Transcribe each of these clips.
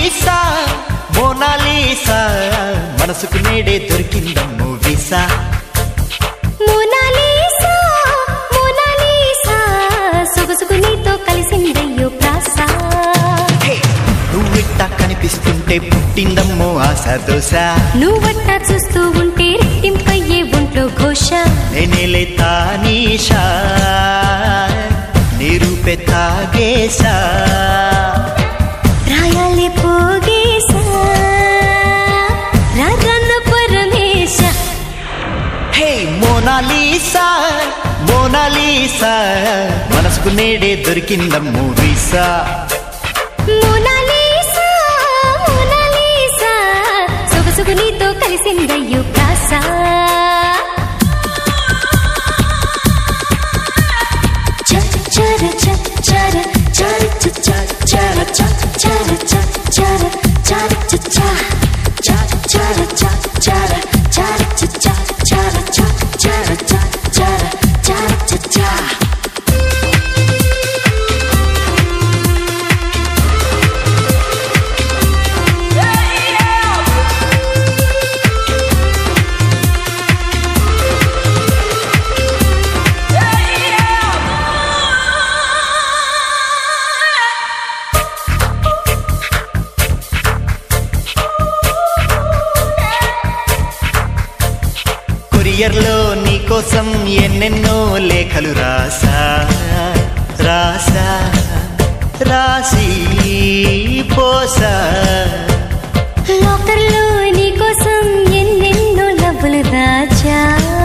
Mona Lisa Mona Lisa మనసుకు నేడే దొరికిందమ్ము వీసా మోనాలీసా మోనాలీసా సొగసుకు నీతో కలిసిందయ్యో ప్రాస హే, నువ్విట్ట కనిపిస్తుంటే పుట్టిందమ్మో ఆశ దోశ నువ్వట్ట చూస్తూ ఉంటే రెట్టింపయ్యే ఒంట్లో ఘోష నేనేలే తానీషా నిరూపె తాగేశా రాయాలే పోగేశా రాజన్న పరమేశ హే మోనాలీసా మోనాలీసా మనసుకు నేడే దొరికిందమ్ము వీసా మోనాలీసా మోనాలీసా సొగసుకు నీతో కలిసిందయ్యో ప్రాస చ చర చ చర చర చ చ చర చ చర చ చర చర చ చ చ చర చ చర చర చ చ చర చ చర చ చర చర చ చ కొరియర్లో నీకోసం ఎన్నెన్నో లేఖలు రాసా రాసా రాసి పోసా లాకర్లో నీకోసం ఎన్నెన్నో లవ్వులు దాచా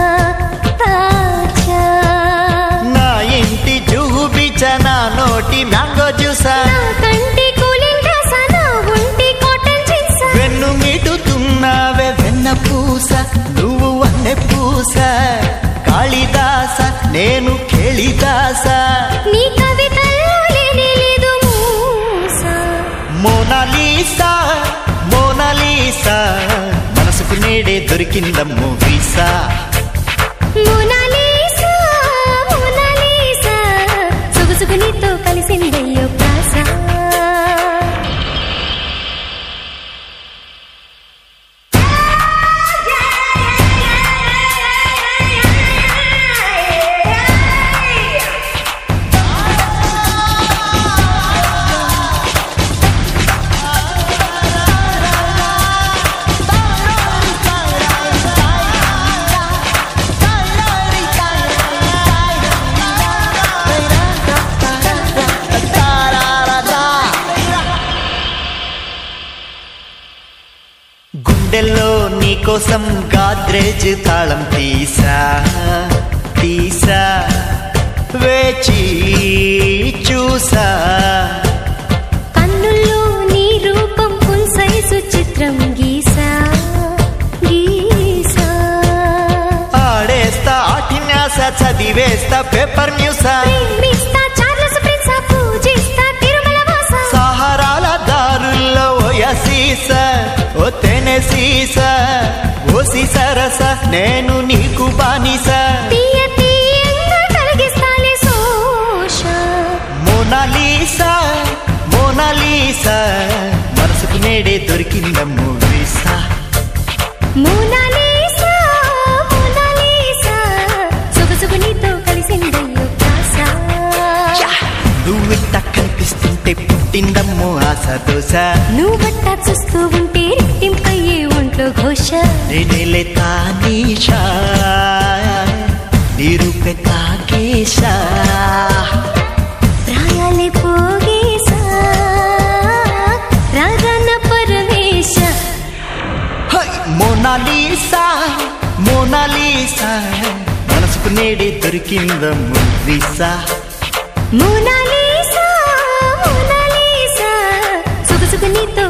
దాచా నా ఇంటి జూబిచ నా నోటి మ్యాంగో జ్యూసా నా కంటి కూలింగ్ గ్లాసా నా ఒంటి కాటన్ జీన్సా వెన్ను మిటుతున్నావే వెన్న పూస నువ్వు వన్నె పూస కాళిదాస నేను కేళిదాస నీ కవితల్లో లేనే లేదు మూసా మోనాలీసా మోనాలీసా మనసుకు నేడే దొరికిందమ్ము వీసా మోనాలీసా మోనాలీసా సొగసుకు నీతో కలిసిందయ్యో ప్రాస గుండెల్లో నీకోసం గాద్రేజ్ తాళం తీసా తీసా వేచి చూసా కన్నుల్లో నీ రూపం ఫుల్ సైజు చిత్రం గీసా గీసా ఆడేస్తా ఆఠిన్యాస చదివేస్తా పేపర్ న్యూసా ప్రేమిస్తా చార్లెస్ ప్రిన్సా పూజిస్తా తిరుమల వాస సహారాల దారుల్లో ఓయసీస ఓ తెనె సీస ఓసి సరస నేను నీకు బానిస తీయ తీయంగా కలిగిస్తాలే సోష మోనాలీసా మోనాలీసా మనసుకు నేడే దొరికిందమ్ము వీసా మోనాలీసా మోనాలీసా సొగసుగు నీతో కలిసిందయ్యో ప్రాస నువ్విట్ట కనిపిస్తుంటే పుట్టిందమ్ము ఆశ దోశ నువ్వట్ట చూస్తూ ఉంటే రెట్టింపయ్యే ఒంట్లో ఘోష నేనేలే తానీషా నిరూపె తాకేశా ప్రాయాలే పోగేశా రాజన్న పరమేశ హై! మోనాలీసా మోనాలీసా మనసుకు నేడే దొరికిందమ్ము వీసా మోనాలీసా మోనాలీసా సొగసుగు నీతో